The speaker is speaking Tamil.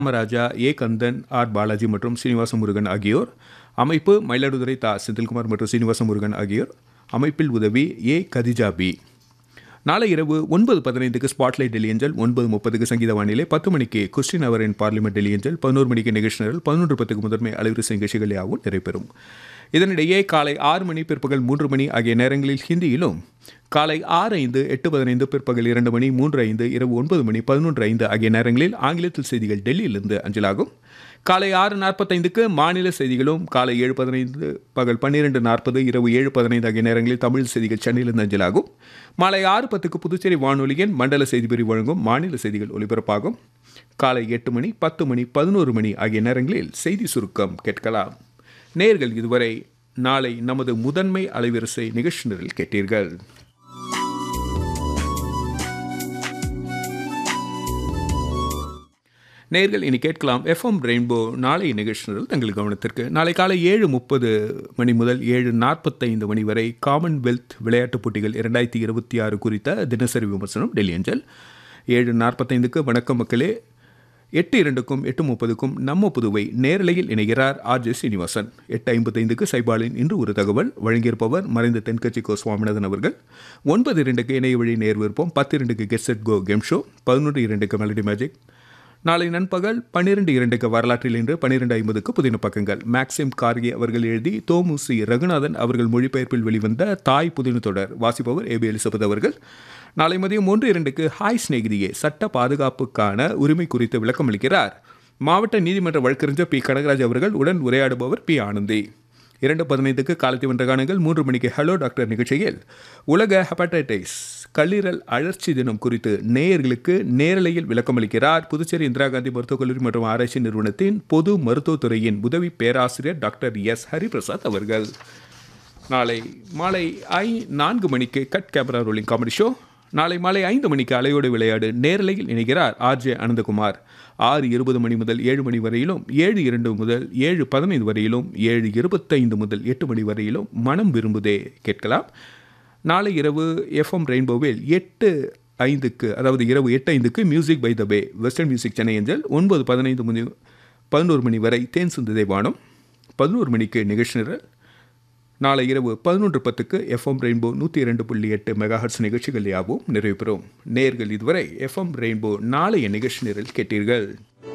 ராமராஜா ஏ கந்தன் ஆர் பாலாஜி மற்றும் சீனிவாச முருகன் ஆகியோர் அமைப்பு மயிலாடுதுறை தா செந்தில்குமார் மற்றும் சீனிவாச முருகன் ஆகியோர் அமைப்பில் உதவி ஏ கதிஜா பி நாளை இரவு ஒன்பது பதினைந்துக்கு ஸ்பாட்லைட் டெலியஞ்சல் ஒன்பது முப்பதுக்கு சங்கீத வானிலை பத்து மணிக்கு கொஸ்டின் அவர் இன் பார்லிமெண்ட் டெலியஞ்சல் பதினோரு மணிக்கு நிகழ்ச்சி நிரல் பதினொன்று பத்துக்கு முதன்மை அலைவரிசை நிகழ்ச்சிகள் யாவும் நிறைவேறும் இதனிடையே காலை ஆறு மணி பிற்பகல் மூன்று மணி ஆகிய நேரங்களில் ஹிந்தியிலும் காலை ஆறு ஐந்து எட்டு பதினைந்து பிற்பகல் இரண்டு மணி மூன்று ஐந்து இரவு ஒன்பது மணி பதினொன்று ஐந்து ஆகிய நேரங்களில் ஆங்கிலத்தில் செய்திகள் டெல்லியிலிருந்து அஞ்சலாகும் காலை ஆறு நாற்பத்தைந்துக்கு மாநில செய்திகளும் காலை ஏழு பதினைந்து பகல் பன்னிரெண்டு நாற்பது இரவு ஏழு பதினைந்து ஆகிய நேரங்களில் தமிழ் செய்திகள் சென்னையிலிருந்து அஞ்சலாகும் மாலை ஆறு பத்துக்கு புதுச்சேரி வானொலியின் மண்டல செய்தி பிரிவு வழங்கும் மாநில செய்திகள் ஒலிபரப்பாகும் காலை எட்டு மணி பத்து மணி பதினோரு மணி ஆகிய நேரங்களில் செய்தி சுருக்கம் கேட்கலாம் நேர்கள் இதுவரை நாளை நமது முதன்மை அலைவரிசை நிகழ்ச்சி நிரல் கேட்டீர்கள் நேர்கள் இனி கேட்கலாம் எஃப்எம் ரெயின்போ நாளை நிகழ்ச்சி நிரல் தங்கள் கவனத்திற்கு நாளை காலை ஏழு முப்பது மணி முதல் ஏழு நாற்பத்தைந்து மணி வரை காமன்வெல்த் விளையாட்டுப் போட்டிகள் இரண்டாயிரத்தி இருபத்தி ஆறு குறித்த தினசரி விமர்சனம் டெல்லி அஞ்சல் ஏழு நாற்பத்தைந்துக்கு வணக்கம் மக்களே எட்டு இரண்டுக்கும் எட்டு முப்பதுக்கும் நம்ம புதுவை நேரலையில் இணைகிறார் ஆர் ஜே சீனிவாசன் எட்டு ஐம்பத்தைந்துக்கு சைபாலின் இன்று ஒரு தகவல் வழங்கியிருப்பவர் மறைந்த தென்கட்சி கோ சுவாமிநாதன் அவர்கள் ஒன்பது இரண்டுக்கு இணைய வழி நேர் விருப்பம் பத்து இரண்டுக்கு கெட்செட் கோ கேம் ஷோ பதினொன்று இரண்டுக்கு மெலடி மேஜிக் நாளை நண்பகல் பன்னிரெண்டு இரண்டுக்கு வரலாற்றில் இன்று பன்னிரெண்டு ஐம்பதுக்கு புதின பக்கங்கள் மேக்சிம் கார்கே அவர்கள் எழுதி தோமுசி ரகுநாதன் அவர்கள் மொழிபெயர்ப்பில் வெளிவந்த தாய் புதின தொடர் வாசிப்பவர் ஏபி எலிசபெத் அவர்கள் நாளை மதியம் மூன்று இரண்டுக்கு ஹாய் சிநேகிதியே சட்ட பாதுகாப்புக்கான உரிமை குறித்து விளக்கமளிக்கிறார் மாவட்ட நீதிமன்ற வழக்கறிஞர் பி கனகராஜ் அவர்கள் உடன் உரையாடுபவர் பி ஆனந்தி இரண்டு பதினைந்துக்கு காலத்தி வென்ற காணுங்கள் மூன்று மணிக்கு ஹலோ டாக்டர் நிகழ்ச்சியில் உலக ஹெப்படைட்டிஸ் கல்லீரல் அழற்சி தினம் குறித்து நேயர்களுக்கு நேரலையில் விளக்கமளிக்கிறார் புதுச்சேரி இந்திரா காந்தி மருத்துவக் கல்லூரி மற்றும் ஆராய்ச்சி நிறுவனத்தின் பொது மருத்துவத்துறையின் உதவி பேராசிரியர் டாக்டர் எஸ் ஹரிபிரசாத் அவர்கள் நாளை மாலை ஐ நான்கு மணிக்கு cut camera rolling comedy show நாளை மாலை ஐந்து மணிக்கு அலையோடு விளையாடு நேரலையில் இணைகிறார் ஆர்ஜே அனந்தகுமார் ஆறு இருபது மணி முதல் ஏழு மணி வரையிலும் ஏழு இரண்டு முதல் ஏழு பதினைந்து வரையிலும் ஏழு இருபத்தைந்து முதல் எட்டு மணி வரையிலும் மனம் விரும்புதே கேட்கலாம் நாளை இரவு எஃப்எம் ரெயின்போவில் எட்டு ஐந்துக்கு அதாவது இரவு எட்டு ஐந்துக்கு music by the bay western music Chennai அஞ்சல் ஒன்பது பதினைந்து மணி பதினோரு மணி வரை தேன் சிந்துதை வானம் பதினோரு மணிக்கு நிகழ்ச்சி நிரல் நாளை இரவு பதினொன்று பத்துக்கு எஃப்எம் ரெயின்போ நூற்றி இரண்டு புள்ளி எட்டு மெகாஹர்ட்ஸ் நிகழ்ச்சிகள் யாவும் நிறைவு பெறும் நேர்கள் இதுவரை எஃப்எம் ரெயின்போ நாளைய நிகழ்ச்சி நிரல் கேட்டீர்கள்